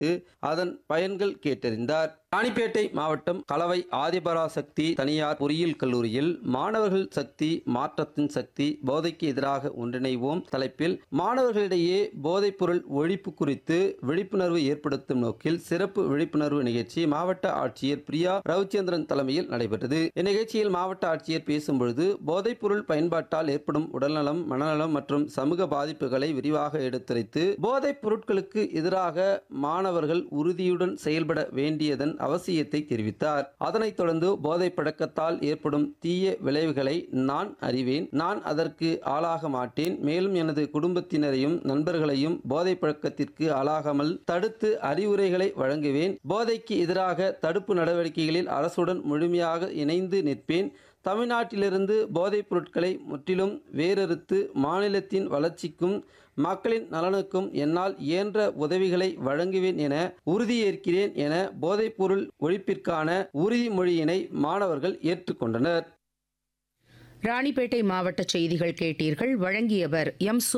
அதன் பயன்கள் கேட்டறிந்தார் ராணிப்பேட்டை மாவட்டம் கலவை ஆதிபராசக்தி தனியார் பொறியியல் கல்லூரியில் மாணவர்கள் சக்தி மாற்றத்தின் சக்தி போதைக்கு எதிராக ஒன்றிணைவோம் தலைப்பில் மாணவர்களிடையே போதைப்பொருள் ஒழிப்பு குறித்து விழிப்புணர்வு ஏற்படுத்தும் நோக்கில் சிறப்பு விழிப்புணர்வு நிகழ்ச்சி மாவட்ட ஆட்சியர் பிரியா ரவிச்சந்திரன் தலைமையில் நடைபெற்றது இந்நிகழ்ச்சியில் மாவட்ட ஆட்சியர் பேசும்பொழுது போதைப்பொருள் பயன்பாட்டால் ஏற்படும் உடல்நலம் மனநலம் மற்றும் சமூக பாதிப்புகளை விரிவாக எடுத்துரைத்து போதைப் பொருட்களுக்கு எதிராக மாணவர்கள் உறுதியுடன் செயல்பட வேண்டியதன் அவசியத்தை தெரிவித்தார் அதனைத் தொடர்ந்து போதை பழக்கத்தால் ஏற்படும் தீய விளைவுகளை நான் அறிவேன் நான் அதற்கு ஆளாக மாட்டேன் மேலும் எனது குடும்பத்தினரையும் நண்பர்களையும் போதை பழக்கத்திற்கு ஆளாகாமல் தடுத்து அறிவுரைகளை வழங்குவேன் போதைக்கு எதிராக தடுப்பு நடவடிக்கைகளில் அரசுடன் முழுமையாக இணைந்து நிற்பேன் தமிழ்நாட்டிலிருந்து போதைப் பொருட்களை முற்றிலும் வேறறுத்து மாநிலத்தின் வளர்ச்சிக்கும் மக்களின் நலனுக்கும் என்னால் இயன்ற உதவிகளை வழங்குவேன் என உறுதியேற்கிறேன் என போதைப்பொருள் ஒழிப்பிற்கான உறுதிமொழியினை மாணவர்கள் ஏற்றுக்கொண்டனர் ராணிப்பேட்டை மாவட்ட செய்திகள் கேட்டீர்கள் வழங்கியவர் எம் சு